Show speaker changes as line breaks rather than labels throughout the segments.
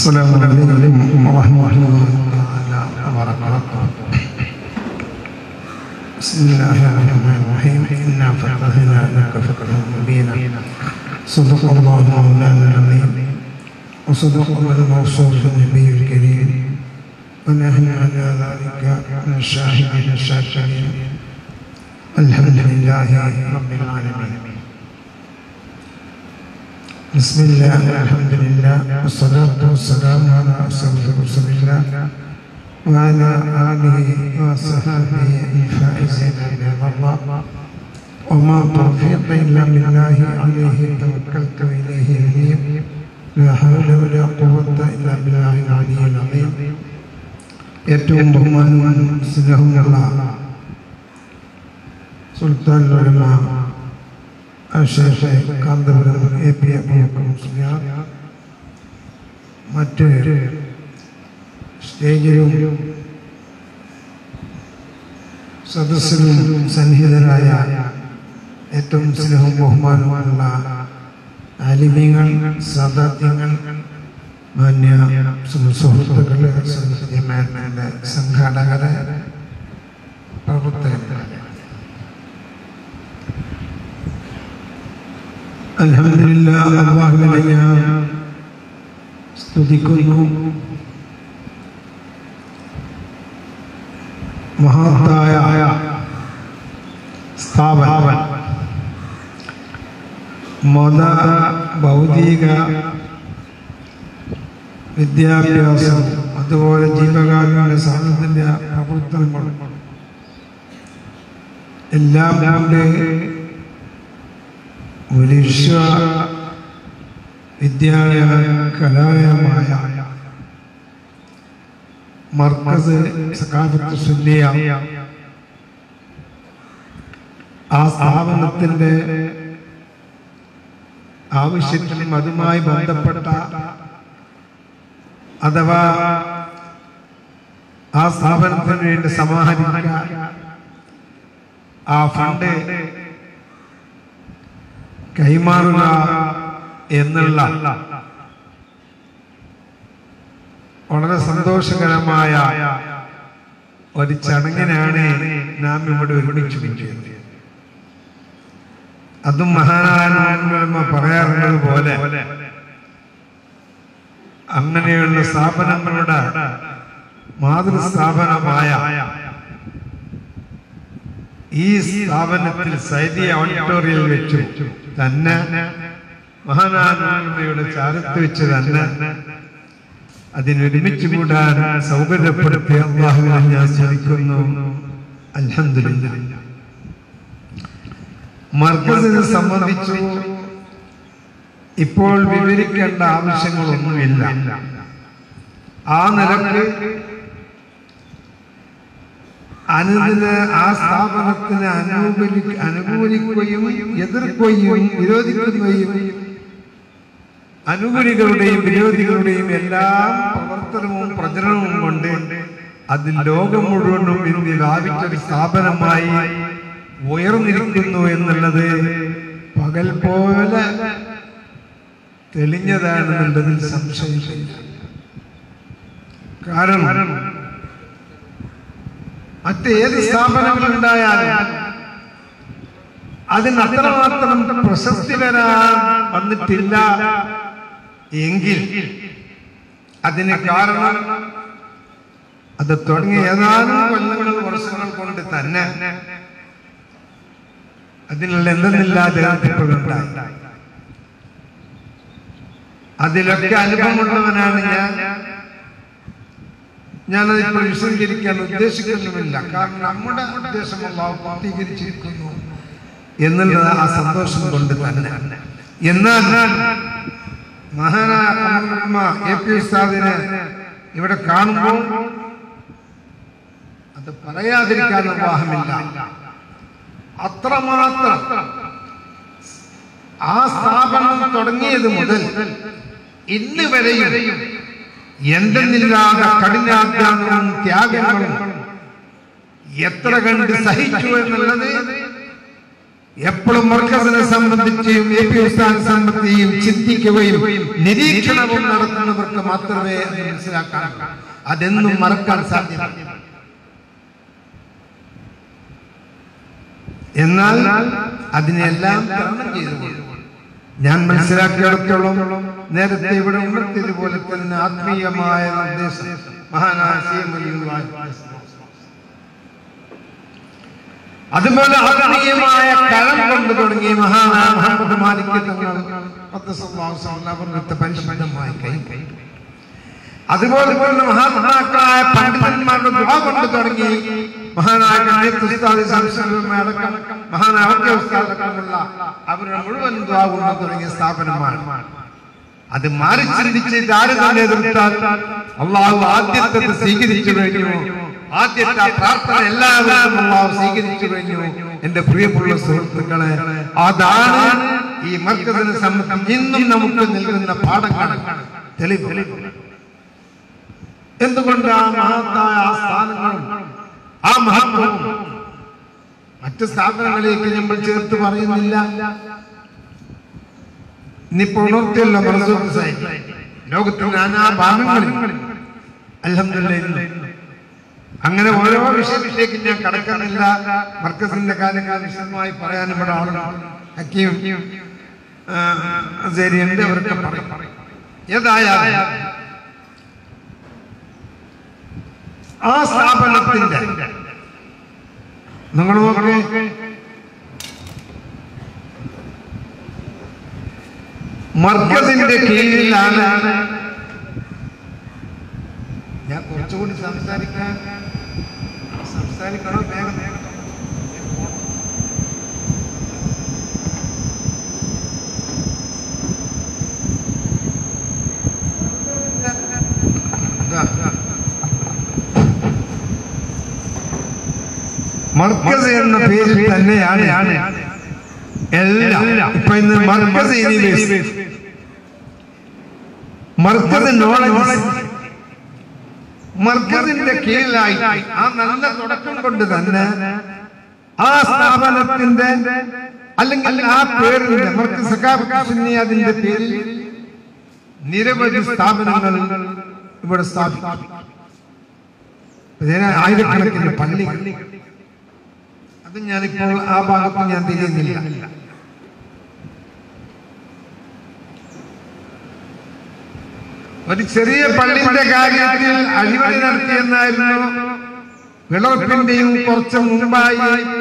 السلام عليكم ورحمة الله وبركاته بسم الله الرحمن الرحيم إنا فتحنا لك فتحا مبينا صدق الله مولانا العظيم وصدق الموصول النبي الكريم ونحن على ذلك من الشاهدين الشاكرين الحمد لله رب العالمين بسم الله والحمد لله والصلاة والسلام على أشرف رسول الله وعلى آله وصحبه الفائزين برضا الله وما توفيقي إلا بالله عليه توكلت وإليه أنيب لا حول ولا قوة إلا بالله العلي العظيم ഏറ്റവും ബഹുമാനവും സ്നേഹമുള്ള സുൽത്താൻ ഉലമ അശേഷ കാന്തപുരം എ പി അബൂബക്കർ മുസ്ലിയാർ മറ്റ് സ്റ്റേജിലും സദസ്സിലും സന്നിഹിതരായ ഏറ്റവും സ്നേഹവും ബഹുമാനവുമുള്ള ആലിമ്യങ്ങൾ സാദാത്യങ്ങൾ മാന്യ സുഹൃത്തുക്കളെ ജമാഅത്തിന്റെ സംഘാടകരെ പ്രവർത്തകരെ അൽഹംദുലില്ലാ അല്ലാഹുവിനെ ഞാൻ സ്തുതിക്കുന്നു മഹത്തായ സ്ഥാപനം മത ഭൗതിക വിദ്യാഭ്യാസം അതുപോലെ ജീവകാരുണ്യ സാധനത്തിൻ്റെ പ്രവർത്തനങ്ങൾ എല്ലാം കൊണ്ട് ഒരു വിശ്വ വിദ്യാലയ കലാലയമായ മർക്കസ് സഖാഫത്ത് സുന്നിയ ആ സ്ഥാപനത്തിൻ്റെ ആവശ്യത്തിനും അതുമായി ബന്ധപ്പെട്ട അഥവാ ആ സ്ഥാപനത്തിന് വേണ്ടി സമാഹരിക്കാൻ ആ ഫണ്ട് കൈമാറുക എന്നുള്ള വളരെ സന്തോഷകരമായ ഒരു ചടങ്ങിനാണ് നാം ഇവിടെ ഒരുമിച്ച് കൂട്ടിയത് അതും മഹാനായ പറയാറുള്ളത് പോലെ അങ്ങനെയുള്ള സ്ഥാപനങ്ങളുടെ മാതൃസ്ഥാപനമായ ഈ സ്ഥാപനത്തിൽ സൈദി ഓഡിറ്റോറിയൽ വെച്ചു തന്നെ മഹാനാനയുടെ ചാരത്ത് വെച്ച് തന്നെ അതിനൊരുമിച്ച് കൂടാൻ സൗകര്യപ്പെടുത്തി അള്ളാഹുവിനെ ഞാൻ സ്മരിക്കുന്നു അൽഹംദുലില്ല മർക്കസിനെ സംബന്ധിച്ചു ഇപ്പോൾ വിവരിക്കേണ്ട ആവശ്യങ്ങളൊന്നുമില്ല ആ നിലക്ക് അനുദിന ആ സ്ഥാപനത്തിന് അനുകൂലി അനുകൂലിക്കുകയും എതിർക്കുകയും വിരോധിക്കുകയും അനുകൂലികളുടെയും വിരോധികളുടെയും എല്ലാം പ്രവർത്തനവും പ്രചരണവും കൊണ്ട് അത് ലോകം മുഴുവനും ഇന്ന് വ്യാപിച്ചൊരു സ്ഥാപനമായി ഉയർന്നിരിക്കുന്നു എന്നുള്ളത് പകൽ പോലെ തെളിഞ്ഞതാണെന്നുള്ളതിൽ സംശയമില്ല കാരണം മറ്റേത് സ്ഥാപനങ്ങളുണ്ടായാലും അതിന് അത്രമാത്രം പ്രശസ്തി വരാൻ വന്നിട്ടില്ല എങ്കിൽ അതിന് കാരണം അത് തുടങ്ങിയ ഏതാനും കൊല്ലങ്ങൾ വർഷങ്ങൾ കൊണ്ട് തന്നെ അതിനുള്ള എന്തെന്നില്ലാതെ ഉണ്ടായി അതിലൊക്കെ അനുഭവമുള്ളവനാണ് ഞാൻ ഞാനതിപ്പോൾ വിശദീകരിക്കാൻ ഉദ്ദേശിക്കുന്നുമില്ല കാരണം നമ്മുടെ ഉദ്ദേശം അള്ളാഹു പൂർത്തീകരിച്ചിരിക്കുന്നു എന്നുള്ളത് ആ സന്തോഷം കൊണ്ട് തന്നെ എന്നാൽ മഹാനാ എ പി ഉസ്താദിനെ ഇവിടെ കാണുമ്പോൾ അത് പറയാതിരിക്കാൻ നിർവാഹമില്ല അത്രമാത്രം ആ സ്ഥാപനം തുടങ്ങിയത് മുതൽ ഇന്ന് വരെയും എന്തെന്നില്ലാതെ കഠിനാധ്യാനവും ത്യാഗങ്ങളും എത്ര കണ്ട് സഹിച്ചു എന്നുള്ളത് എപ്പോഴും മർക്കസിനെ സംബന്ധിച്ചും എ പി ഉസ്താദിനെ സംബന്ധിച്ചും ചിന്തിക്കുകയും നിരീക്ഷണവും നടത്തുന്നവർക്ക് മാത്രമേ അത് മനസ്സിലാക്കാൻ അതെന്നും മറക്കാൻ സാധ്യമല്ല എന്നാൽ അതിനെല്ലാം തരണം ചെയ്തുകൊണ്ട് ഞാൻ മനസ്സിലാക്കിയിടത്തോളം നേരത്തെ ഇവിടെ ഉണർത്തിയതുപോലെ തന്നെ ആത്മീയമായ നിർദ്ദേശം മഹാനായ സി എം അലിയുള്ളാഹി അതുപോലെ ആത്മീയമായ കലം കൊണ്ട് തുടങ്ങി മഹാനായ മുഹമ്മദ് മാലിക് തങ്ങൾ അവരുടെ പരിശുദ്ധമായി കൈ കൈ അതുപോലെ തന്നെ മഹാത്മാക്കളായ പണ്ഡിതന്മാരുടെ ദുആ കൊണ്ട് തുടങ്ങി മഹാനായ കണ്ണീത്ത് ഉസ്താദ് ശംസുൽ അടക്കം മഹാനായ ഒക്കെ ഉസ്താദ് അടക്കമുള്ള അവരുടെ മുഴുവൻ ദുആ കൊണ്ട് തുടങ്ങിയ സ്ഥാപനമാണ് അത് മാറി ചിന്തിച്ച് ഇത് ആര് തന്നെ എതിർത്താൽ അള്ളാഹു ആദ്യത്തെ സ്വീകരിച്ചു കഴിഞ്ഞു ആദ്യത്തെ ആ പ്രാർത്ഥന എല്ലാവരും അള്ളാഹു സ്വീകരിച്ചു കഴിഞ്ഞു എന്റെ പ്രിയമുള്ള സുഹൃത്തുക്കളെ അതാണ് ഈ മർക്കസിനെ സംബന്ധിച്ച് ഇന്നും നമുക്ക് നൽകുന്ന പാഠങ്ങൾ തെളിവ് എന്തുകൊണ്ട് ആ മഹത്തായ ആ സ്ഥാനങ്ങളും ആ മഹത്വവും മറ്റ് സ്ഥാപനങ്ങളിലേക്ക് നമ്മൾ ചേർത്ത് പറയുന്നില്ല ഇന്നിപ്പോ ഉണർത്തിയല്ലോ മർസൂഖ് സാഹിബ് ലോകത്തിന്റെ നാനാ ഭാഗങ്ങളിൽ അൽഹംദുലില്ലാ അങ്ങനെ ഓരോ വിഷയത്തിലേക്ക് ഞാൻ കടക്കുന്നില്ല മർക്കസിന്റെ കാര്യങ്ങൾ വിശദമായി പറയാൻ ഇവിടെ ആളുണ്ട് ഹക്കീം ഉണ്ട് അവരൊക്കെ പറയും ഏതായാലും ആ സ്ഥാപനത്തിന്റെ നിങ്ങൾ നോക്കേ മർക്കസിന്റെ കീഴിലാണ് ഞാൻ കുറച്ചുകൂടി സംസാരിക്കാൻ സംസാരിക്കണോ വേഗം വേഗം ഇതാ, ഇതാ. മർക്കസ് എന്ന പേരിൽ തന്നെയാണ് എല്ലാം ഇപ്പൊ ഇന്ന് മർക്കസ് യൂണിവേഴ്സിറ്റി മർക്കസ് നോളജ് മർക്കസിന്റെ കീഴിലായി ആ നല്ല തുടക്കം കൊണ്ട് തന്നെ ആ സ്ഥാപനത്തിന്റെ അല്ലെങ്കിൽ ആ പേരിന്റെ മർക്കസ് സഖാബ് അതിന്റെ പേരിൽ നിരവധി സ്ഥാപനങ്ങൾ ഇവിടെ സ്ഥാപിക്കും ഇതിന് ആയിരക്കണക്കിന് പള്ളി അത് ഞാനിപ്പോൾ ആ ഭാഗത്ത് ഞാൻ തിരിയുന്നില്ല ഒരു ചെറിയ പള്ളിന്റെ കാര്യത്തിൽ അഴിമതി നടത്തിയെന്നായിരുന്നു വിളർപ്പിന്റെയും കുറച്ച് മുമ്പായി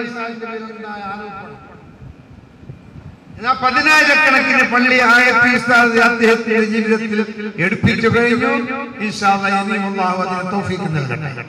എന്നാ പതിനായിരക്കണക്കിന് പള്ളി ആയ ഉസ്താദ് അദ്ദേഹത്തിന്റെ ജീവിതത്തിൽ എടുപ്പിച്ചു കഴിഞ്ഞു ഇൻഷാ അല്ലാഹ് ഇനിയും അല്ലാഹു അതിന് തൗഫീഖ് നൽകട്ടെ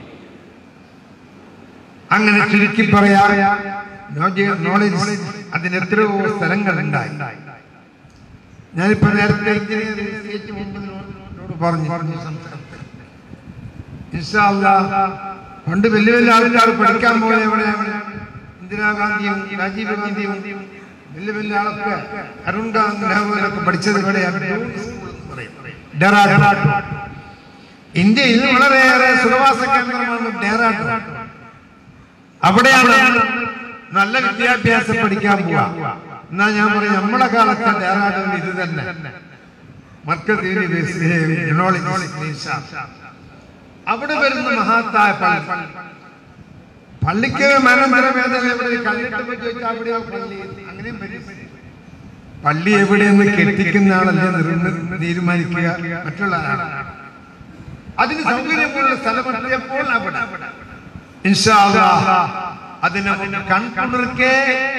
അങ്ങനെ ചുരുക്കി പറയാ നോളജ് അതിന് എത്രയോ സ്ഥലങ്ങൾ ഉണ്ടായി ഞാനിപ്പോ നേരത്തെ എഞ്ചിനീയറിംഗ് സ്റ്റേറ്റ് മുമ്പതിനോട് പറഞ്ഞു പറഞ്ഞു സംസാരത്തിൽ ഇൻഷാ അല്ലാഹ് പണ്ട് വലിയ വലിയ ആൾക്കാർ പഠിക്കാൻ പോയ എവിടെയാണ് ഇന്ദിരാഗാന്ധിയും രാജീവ് ഗാന്ധിയും വലിയ വലിയ ആളൊക്കെ അരുൺ ഗാന്ധിയൊക്കെ പഠിച്ചത് എവിടെയാണ് ഡെറാഡൂൺ. ഇന്ത്യയിൽ വളരെയേറെ സുഖവാസ കേന്ദ്രമാണ് ഡെറാഡൂൺ അവിടെയാണ് നല്ല വിദ്യാഭ്യാസം പഠിക്കാൻ പോവാ എന്നാ ഞാൻ പറയും നമ്മുടെ കാലത്തെ ഡെറാഡൂൺ ഇത് തന്നെ മർക്കസ് യൂണിവേഴ്സിറ്റി യൂണിവേഴ്സിറ്റി അവിടെ വരുന്ന മഹാത്തായ പള്ളി പള്ളിക്ക് മനന്തരവേദന എവിടെ കല്ലിട്ട് പോയി ചോദിച്ചാൽ അവിടെയാ പള്ളി അങ്ങനെയും വരും പള്ളി എവിടെയെന്ന് കെട്ടിക്കുന്ന ആളല്ലേ നിർണ്ണ- തീരുമാനിക്കുക മറ്റുള്ള ആളാണ് അതിന് സൗകര്യമുള്ള സ്ഥലമെത്തിയപ്പോൾ അവിടെ ഇൻഷാ അല്ലാഹ് അതിനെ കൺകുളിർക്കെ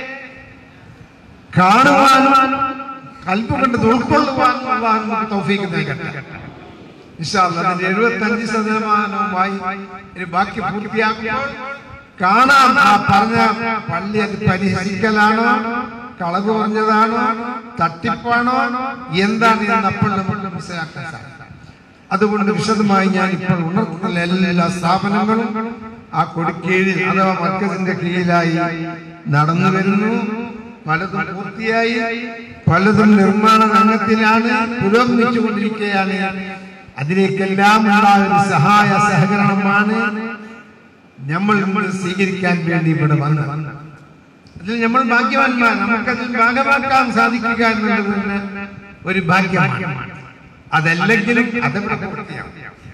കാണുവാനും കൽപ്പ് കൊണ്ട് ഉൾക്കൊള്ളുവാനും അള്ളാഹു നമുക്ക് തൗഫീഖ് നൽകട്ടെ ഇൻഷാ അല്ലാഹ് അതിന്റെ എഴുപത്തഞ്ച് ശതമാനവുമായി ഇനി ബാക്കി പൂർത്തിയാക്കുമ്പോൾ കാണാം ആ പറഞ്ഞ പള്ളി അത് പരിഹരിക്കലാണോ കളവ് പറഞ്ഞതാണോ തട്ടിപ്പാണോ എന്താണ് എന്ന് അപ്പോൾ നമുക്ക് മനസ്സിലാക്കാൻ സാധിക്കും അതുകൊണ്ട് വിശദമായി ഞാൻ ഇപ്പോൾ ഉണർത്തുന്ന എല്ലാ സ്ഥാപനങ്ങളും ആ കൊടിക്കീഴിൽ അഥവാ മർക്കസിന്റെ കീഴിലായി നടന്നു വരുന്നു പലതും പൂർത്തിയായി പലതും നിർമ്മാണ രംഗത്തിലാണ് പുരോഗമിച്ചുകൊണ്ടിരിക്കുകയാണ് അതിലേക്കെല്ലാം ഉള്ള ഒരു സഹായ സഹകരണമാണ് നമ്മൾ ഇന്ന് സ്വീകരിക്കാൻ വേണ്ടി ഇവിടെ വന്നത് അതിൽ നമ്മൾ ഭാഗ്യവാന്മാർ നമുക്കതിൽ ഭാഗമാക്കാൻ സാധിക്കുക എന്നുള്ളത് തന്നെ ഒരു ഭാഗ്യമാണ് അതല്ലെങ്കിലും അതവിടെ പൂർത്തിയാവും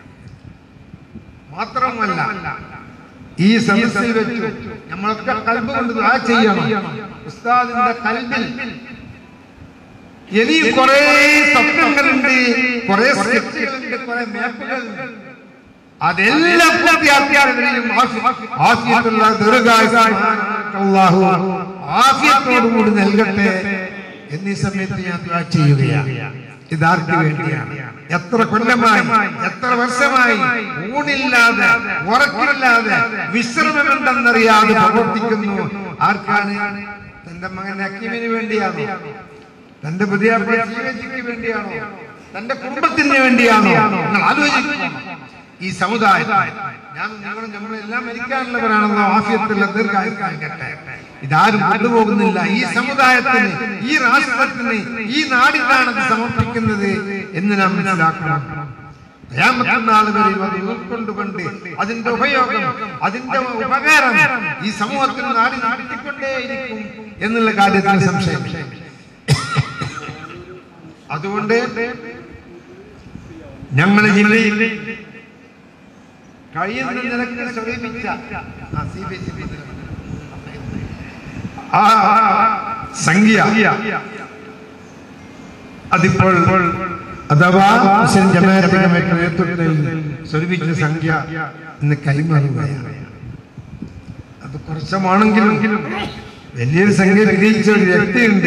മാത്രമല്ല ഈ സദസ്സിൽ വെച്ച് നമ്മളൊക്കെ കൽബ് കൊണ്ട് ദുആ ചെയ്യണം ഉസ്താദിന്റെ കൽബിൽ ഇനിയും കുറെ സ്വപ്നങ്ങളുണ്ട് കുറെ സ്കെച്ചുകളുണ്ട് കുറെ മാപ്പുകളുണ്ട് അതെല്ലാം പൂർത്തിയാക്കിയാലും ആഫിയത്തുള്ള ദീർഘായുസ്സ് അല്ലാഹു ആഫിയത്തോടുകൂടി നൽകട്ടെ എന്നീ സമയത്ത് ഞാൻ ദുആ ചെയ്യുകയാണ് ഇതാർക്ക് വേണ്ടിയാണ് എത്ര കൊല്ലമായി എത്ര വർഷമായി ഊണില്ലാതെ ഉറക്കില്ലാതെ വിശ്രമമുണ്ടെന്നറിയാതെ പ്രവർത്തിക്കുന്നു ആർക്കാണ് തന്റെ മകൻ അക്കീമിന് വേണ്ടിയാണോ തന്റെ പുതിയ ജീവജിക്ക് വേണ്ടിയാണോ തന്റെ കുടുംബത്തിന് വേണ്ടിയാണോ നിങ്ങൾ ആലോചിക്കണം ഈ സമുദായം ഞാൻ ഞങ്ങൾ നമ്മളെല്ലാം മരിക്കാനുള്ളവരാണല്ലോ ആഫിയത്തുള്ള ദീർഘായുക്കാകട്ടെ ഇതാരും കൊണ്ടുപോകുന്നില്ല ഈ സമുദായത്തിന് ഈ രാഷ്ട്രത്തിന് ഈ നാടിനാണ് അത് സമർപ്പിക്കുന്നത് എന്ന് നാം മനസ്സിലാക്കണം ഖിയാമത്ത് നാൾ വരെ അത് ഉൾക്കൊണ്ടുകൊണ്ട് അതിന്റെ ഉപയോഗം അതിന്റെ ഉപകാരം ഈ സമൂഹത്തിന് നാടി നടത്തിക്കൊണ്ടേയിരിക്കും എന്നുള്ള കാര്യത്തിൽ സംശയം അതുകൊണ്ട് ഞങ്ങളുടെ ജില്ലയിൽ കഴിയുന്ന നിരക്ക് സമീപിച്ച ആ, CBSE ആ സംഖ്യ അതിപ്പോൾ അഥവാ മുസ്ലിം ജമാഅത്ത് കമ്മിറ്റി നേതൃത്വത്തിൽ സ്വരൂപിച്ച സംഖ്യ ഇന്ന് കൈമാറുകയാണ് അത് കുറച്ചമാണെങ്കിലും വലിയൊരു സംഖ്യ ഗ്രഹിച്ച ഒരു വ്യക്തിയുണ്ട്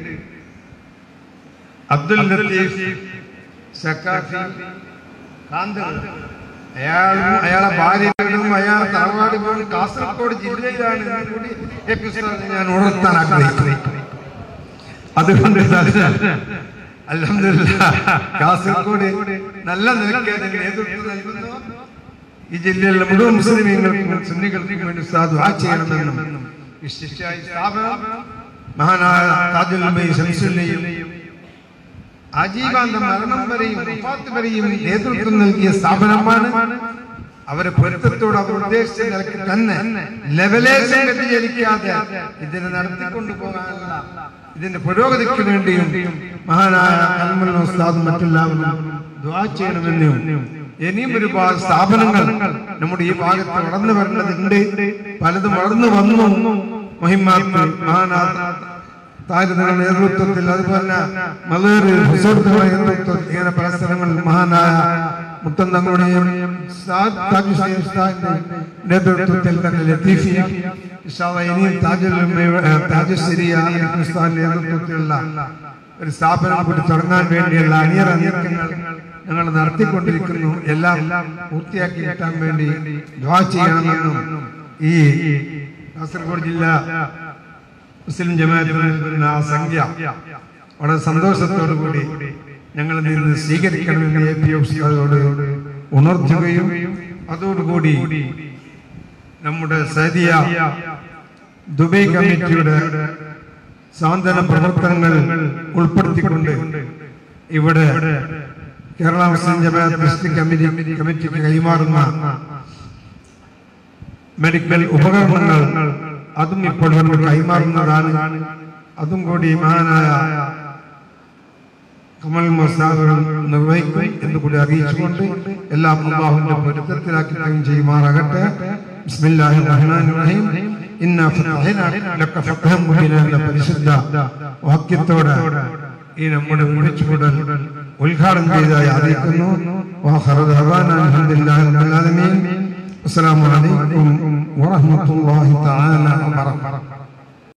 അബ്ദുൽ ലത്തീഫ് സക്കാഫി കാന്തകൾ അയാളും അയാളെ ഭാര്യകളും അയാളെ തറവാട് വീടും കാസർഗോഡ് ജില്ലയിലാണ് എന്ന് കൂടി എ പി ഉസ്താദിനെ ഞാൻ ഉണർത്താൻ ആഗ്രഹിക്കുന്നു അതുകൊണ്ട് അലഹമില്ല കാസർഗോഡ് നല്ല നിലയ്ക്ക് അതിന് നേതൃത്വം നൽകുന്നു ഈ ജില്ലയിലെ മുഴുവൻ മുസ്ലിമീങ്ങൾക്കും സുന്നികൾക്കും വേണ്ടി ഉസ്താദ് ദുആ ചെയ്യണമെന്നും വിശിഷ്ടായ സ്ഥാപനം മഹാനായ താജുൽ ഉലമ ശംസുല്ലയും ആജീവാന്ത മരണം വരെയും വഫാത്ത് വരെയും നേതൃത്വം നൽകിയ സ്ഥാപനമാണ് അവരെ പൊരുത്തത്തോട് അവർ ഉദ്ദേശിച്ച നിലയ്ക്ക് തന്നെ ലെവലേശം വ്യതിചലിക്കാതെ ഇതിനെ നടത്തിക്കൊണ്ടു പോകാനുള്ള ഇതിന്റെ പുരോഗതിക്ക് വേണ്ടിയും മഹാനായ കൽമുൽ ഉസ്താദും മറ്റെല്ലാവരും ദുആ ചെയ്യണമെന്നും ഇനിയും ഒരുപാട് സ്ഥാപനങ്ങൾ നമ്മുടെ ഈ ഭാഗത്ത് വളർന്നു വരേണ്ടതുണ്ട് പലതും വളർന്നു വന്നു മഹിമാത്ത് മഹാനാഥ താരതങ്ങളുടെ നേതൃത്വത്തിൽ അതുപോലെ മലേറ് റിസോർട്ടുകളുടെ നേതൃത്വത്തിൽ ഇങ്ങനെ പല സ്ഥലങ്ങളിൽ മഹാനായ മുത്തൻ തങ്ങളുടെയും സാദ് താജ് ഹുസൈൻ ഉസ്താദിന്റെയും നേതൃത്വത്തിൽ തന്നെ ലത്തീഫി ഇൻഷാല്ലാ ഇനിയും താജുൽ ഉമ്മയുടെ, ഏ, താജുശ്ശേരി ആലിം ഉസ്താദിന്റെ നേതൃത്വത്തിലുള്ള ഒരു സ്ഥാപനം കൂടി തുടങ്ങാൻ വേണ്ടിയുള്ള അണിയറ നീക്കങ്ങൾ ഞങ്ങൾ നടത്തിക്കൊണ്ടിരിക്കുന്നു എല്ലാം പൂർത്തിയാക്കി കിട്ടാൻ വേണ്ടി ദ്വാ ചെയ്യണമെന്നും ഈ കാസർഗോഡ് ജില്ല മുസ്ലിം ജമാഅത്തിന് ആ സംഖ്യ വളരെ സന്തോഷത്തോടു കൂടി ഞങ്ങൾ നിന്ന് സ്വീകരിക്കണമെന്ന് എ പി ഉസ്താദോട് ഉണർത്തുകയും അതോടുകൂടി നമ്മുടെ സദിയ ദുബൈ കമ്മിറ്റിയുടെ സാന്ത്വന പ്രവർത്തനങ്ങൾ ഉൾപ്പെടുത്തിക്കൊണ്ട് ഇവിടെ കേരള മുസ്ലിം ജമാഅത്ത് ഡിസ്ട്രിക്ട് കമ്മിറ്റി കമ്മിറ്റിക്ക് കൈമാറുന്ന മെഡിക്കൽ ഉപകരണങ്ങൾ അതും ഇപ്പോൾ നമ്മൾ കൈമാറുന്നതാണ് അതും കൂടി മഹാനായ കമൽ മസാദുകൾ നിർവഹിക്കും എന്ന് കൂടി അറിയിച്ചുകൊണ്ട് എല്ലാം അള്ളാഹുവിന്റെ പൊരുത്തത്തിലാക്കുകയും ചെയ്യുമാറാകട്ടെ ബിസ്മില്ലാഹിർ റഹ്മാനിർ റഹീം ഇന്നാ ഫതഹ്നാ ലക ഫതഹൻ മുബീന എന്ന പരിശുദ്ധ വാക്യത്തോടെ ഈ നമ്മുടെ വിളിച്ചുകൂടൽ ഉദ്ഘാടനം ചെയ്തതായി അറിയിക്കുന്നു വാഖറു ദഅവാനാ അൽഹംദുലില്ലാഹി റബ്ബിൽ ആലമീൻ അസ്സലാമു അലൈക്കും വറഹ്മത്തുള്ളാഹി തആല വബറകാതുഹു